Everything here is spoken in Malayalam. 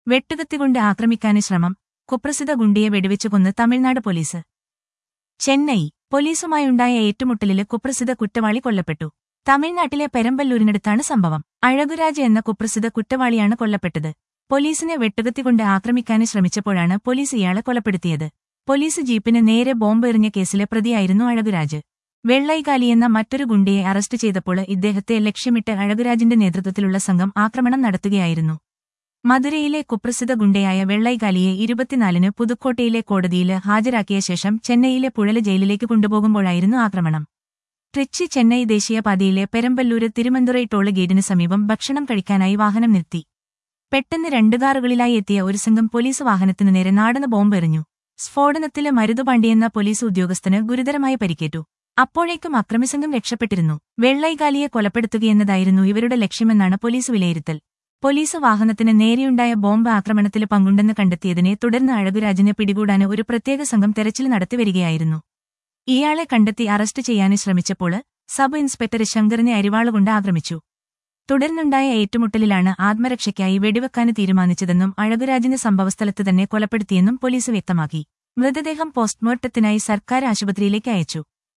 വെട്ടുകത്തികൊണ്ട് ആക്രമിക്കാന് ശ്രമം കുപ്രസിദ്ധ ഗുണ്ടിയെ വെടിവെച്ചു കൊന്ന് തമിഴ്നാട് പോലീസ് ചെന്നൈ പോലീസുമായുണ്ടായ ഏറ്റുമുട്ടലില് കുപ്രസിദ്ധ കുറ്റവാളി കൊല്ലപ്പെട്ടു തമിഴ്നാട്ടിലെ പെരമ്പല്ലൂരിനടുത്താണ് സംഭവം അഴകുരാജ് എന്ന കുപ്രസിദ്ധ കുറ്റവാളിയാണ് കൊല്ലപ്പെട്ടത് പോലീസിനെ വെട്ടുകത്തികൊണ്ട് ആക്രമിക്കാന് ശ്രമിച്ചപ്പോഴാണ് പോലീസ് ഇയാളെ കൊലപ്പെടുത്തിയത് പോലീസ് ജീപ്പിന് നേരെ ബോംബ് എറിഞ്ഞ കേസിലെ പ്രതിയായിരുന്നു അഴകുരാജ് വെള്ളൈകാലി എന്ന മറ്റൊരു ഗുണ്ടിയെ അറസ്റ്റ് ചെയ്തപ്പോൾ ഇദ്ദേഹത്തെ ലക്ഷ്യമിട്ട് അഴകുരാജിന്റെ നേതൃത്വത്തിലുള്ള സംഘം ആക്രമണം നടത്തുകയായിരുന്നു മധുരയിലെ കുപ്രസിദ്ധ ഗുണ്ടയായ വെള്ളൈകാലിയെ ഇരുപത്തിനാലിന് പുതുക്കോട്ടയിലെ കോടതിയിൽ ഹാജരാക്കിയ ശേഷം ചെന്നൈയിലെ പുഴല ജയിലിലേക്ക് കൊണ്ടുപോകുമ്പോഴായിരുന്നു ആക്രമണം ട്രിച്ചി ചെന്നൈ ദേശീയപാതയിലെ പെരമ്പല്ലൂര് തിരുമന്തുറൈ ടോള് ഗേറ്റിന് സമീപം ഭക്ഷണം കഴിക്കാനായി വാഹനം നിർത്തി പെട്ടെന്ന് രണ്ട് കാറുകളിലായി എത്തിയ ഒരു സംഘം പോലീസ് വാഹനത്തിനു നേരെ നാടന് ബോംബ് എറിഞ്ഞു സ്ഫോടനത്തില് മരുതുപാണ്ഡ്യെന്ന പോലീസ് ഉദ്യോഗസ്ഥന് ഗുരുതരമായി പരിക്കേറ്റു അപ്പോഴേക്കും അക്രമിസംഘം രക്ഷപ്പെട്ടിരുന്നു വെള്ളൈകാലിയെ കൊലപ്പെടുത്തുകയെന്നതായിരുന്നു ഇവരുടെ ലക്ഷ്യമെന്നാണ് പോലീസ് വിലയിരുത്തൽ പോലീസ് വാഹനത്തിന് നേരെയുണ്ടായ ബോംബ് ആക്രമണത്തിൽ പങ്കുണ്ടെന്ന് കണ്ടെത്തിയതിനെ തുടർന്ന് അഴകുരാജിനെ പിടികൂടാന് ഒരു പ്രത്യേക സംഘം തെരച്ചിൽ നടത്തിവരികയായിരുന്നു ഇയാളെ കണ്ടെത്തി അറസ്റ്റ് ചെയ്യാന് ശ്രമിച്ചപ്പോൾ സബ് ഇൻസ്പെക്ടർ ശങ്കറിനെ അരിവാളുകൊണ്ട് ആക്രമിച്ചു തുടർന്നുണ്ടായ ഏറ്റുമുട്ടലിലാണ് ആത്മരക്ഷയ്ക്കായി വെടിവെക്കാന് തീരുമാനിച്ചതെന്നും അഴകുരാജിനെ സംഭവസ്ഥലത്ത് തന്നെ കൊലപ്പെടുത്തിയെന്നും പോലീസ് വ്യക്തമാക്കി മൃതദേഹം പോസ്റ്റ്മോർട്ടത്തിനായി സർക്കാർ ആശുപത്രിയിലേക്ക് അയച്ചു